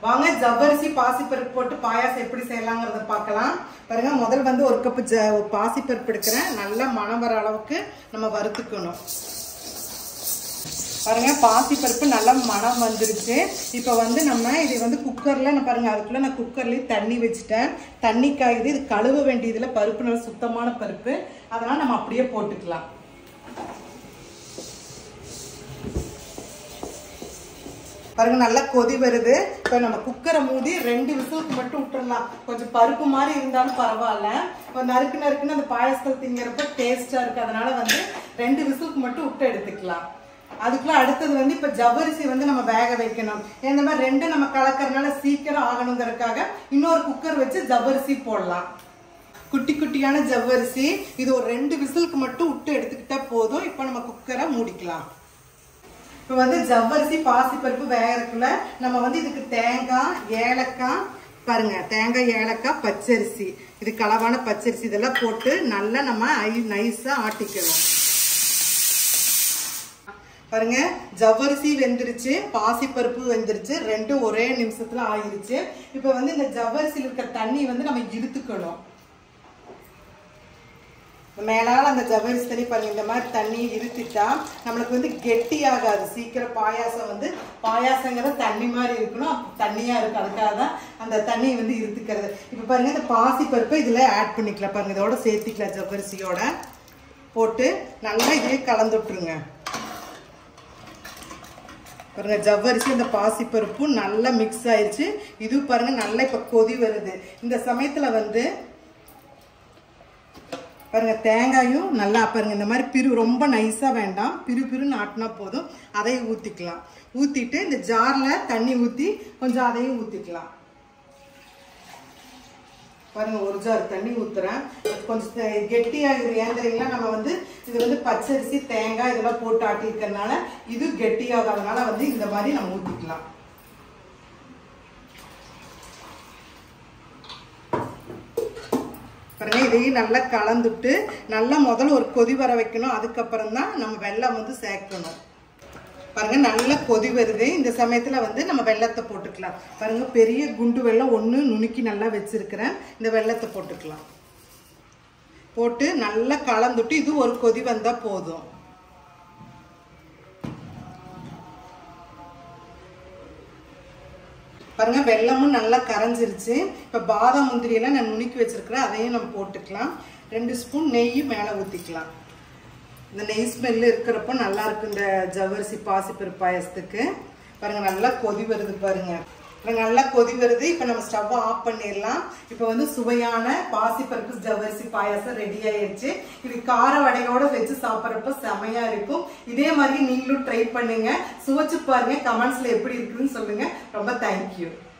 வாங்க ஜவ்வரிசி பாசிப்பருப்பு போட்டு பாயாசம் எப்படி செய்யலாங்கிறத பார்க்கலாம் பாருங்க முதல் வந்து ஒரு கப்பு ஜ பாசிப்பருப்பு எடுக்கிறேன் நல்ல மணம் வர அளவுக்கு நம்ம வறுத்துக்கணும் பாருங்க பாசிப்பருப்பு நல்லா மணம் வந்துருச்சு இப்போ வந்து நம்ம இது வந்து குக்கர்ல நான் பாருங்க அதுக்குள்ள நான் குக்கர்லயே தண்ணி வச்சுட்டேன் தண்ணி காயுது இது கழுவ வேண்டியதுல பருப்பு நல்ல சுத்தமான பருப்பு அதனால நம்ம அப்படியே போட்டுக்கலாம் பாருங்க நல்லா கொதி வருது இப்போ நம்ம குக்கரை மூடி ரெண்டு விசிலுக்கு மட்டும் விட்டுறலாம் கொஞ்சம் பருப்பு மாதிரி இருந்தாலும் பரவாயில்ல இப்போ நறுக்கு நறுக்குன்னு அந்த பாயசத்தில் திங்கிறப்ப டேஸ்டா இருக்கு அதனால வந்து ரெண்டு விசிலுக்கு மட்டும் விட்டு எடுத்துக்கலாம் அதுக்குள்ள அடுத்தது வந்து இப்ப ஜவ்வரிசி வந்து நம்ம வேக வைக்கணும் இந்த மாதிரி ரெண்டு நம்ம கலக்கறதுனால சீக்கிரம் ஆகணுங்கிறதுக்காக இன்னொரு குக்கர் வச்சு ஜவ்வரிசி போடலாம் குட்டி குட்டியான ஜவ்வரிசி இது ஒரு ரெண்டு விசிலுக்கு மட்டும் விட்டு எடுத்துக்கிட்டா போதும் இப்போ நம்ம குக்கரை மூடிக்கலாம் இப்போ வந்து ஜவ்வரிசி பாசிப்பருப்பு வேகறதுக்குள்ள நம்ம வந்து இதுக்கு தேங்காய் ஏலக்காய் பாருங்க தேங்காய் ஏலக்காய் பச்சரிசி இது களவான பச்சரிசி இதெல்லாம் போட்டு நல்லா நம்ம ஐ நைஸாக ஆட்டிக்கணும் பாருங்க ஜவ்வரிசி வெந்துருச்சு பாசிப்பருப்பு வெந்துருச்சு ரெண்டும் ஒரே நிமிஷத்துல ஆயிருச்சு இப்போ வந்து இந்த ஜவ்வரிசியில் இருக்க தண்ணி வந்து நம்ம இழுத்துக்கணும் மேலால அந்த ஜவ்வரிசி தண்ணி பாருங்க இந்த மாதிரி தண்ணி இருத்திட்டா நம்மளுக்கு வந்து கெட்டி ஆகாது சீக்கிரம் பாயாசம் வந்து பாயாசங்கிற தண்ணி மாதிரி இருக்கணும் அப்ப தண்ணியா இருக்கும் அதுக்காக தான் அந்த தண்ணியை வந்து இருத்துக்கிறது இப்போ பாருங்க இந்த பாசி பருப்பை இதுல ஆட் பண்ணிக்கலாம் பாருங்க இதோட சேர்த்திக்கலாம் ஜவ்வரிசியோட போட்டு நல்லா இதையே கலந்து விட்டுருங்க பாருங்க ஜவ்வரிசி இந்த பாசிப்பருப்பும் நல்லா மிக்ஸ் ஆயிடுச்சு இது பாருங்க நல்லா இப்ப கொதி வருது இந்த சமயத்துல வந்து பாருங்க தேங்காயும் நல்லா பாருங்க இந்த மாதிரி பிரு ரொம்ப நைஸா வேண்டாம் பிரு பிருன்னு ஆட்டினா போதும் அதையும் ஊத்திக்கலாம் ஊத்திட்டு இந்த ஜார்ல தண்ணி ஊத்தி கொஞ்சம் அதையும் ஊத்திக்கலாம் பாருங்க ஒரு ஜார் தண்ணி ஊத்துறேன் கொஞ்சம் கெட்டியாகிற ஏந்திரீங்களா நம்ம வந்து இது வந்து பச்சரிசி தேங்காய் இதெல்லாம் போட்டு ஆட்டிருக்கறனால இது கெட்டியாகாதனால வந்து இந்த மாதிரி நம்ம ஊத்திக்கலாம் பாருங்க இதையும் நல்லா கலந்துட்டு நல்லா முதல்ல ஒரு கொதி வர வைக்கணும் அதுக்கப்புறம் தான் நம்ம வெள்ளம் வந்து சேர்க்கணும் பாருங்க நல்லா கொதி வருது இந்த சமயத்துல வந்து நம்ம வெள்ளத்தை போட்டுக்கலாம் பாருங்க பெரிய குண்டு வெள்ளம் ஒன்று நுணுக்கி நல்லா வச்சிருக்கிறேன் இந்த வெள்ளத்தை போட்டுக்கலாம் போட்டு நல்லா கலந்துட்டு இது ஒரு கொதி வந்தா போதும் பாருங்க வெள்ளமும் நல்லா கரைஞ்சிருச்சு இப்போ பாதாம் முந்திரியெல்லாம் நான் நுணுக்கி வச்சிருக்கிறேன் அதையும் நம்ம போட்டுக்கலாம் ரெண்டு ஸ்பூன் நெய்யும் மேலே ஊற்றிக்கலாம் இந்த நெய் ஸ்மெல்லு இருக்கிறப்போ நல்லா இருக்கு இந்த ஜவ்வரிசி பாசிப்பருப்பு பாயசத்துக்கு பாருங்க நல்லா கொதி வருது பாருங்க பாருங்க, நல்லா கொதி வருது இப்போ நம்ம ஸ்டவ்வை ஆஃப் பண்ணிடலாம் இப்போ வந்து சுவையான பாசிப்பருப்பு ஜவ்வரிசி பாயாசம் ரெடி ஆயிடுச்சு இது கார வடையோட வச்சு சாப்பிட்றப்ப செமையா இருக்கும் இதே மாதிரி நீங்களும் ட்ரை பண்ணுங்க சுவைச்சு பாருங்க கமெண்ட்ஸ்ல எப்படி இருக்குன்னு சொல்லுங்க ரொம்ப தேங்க்யூ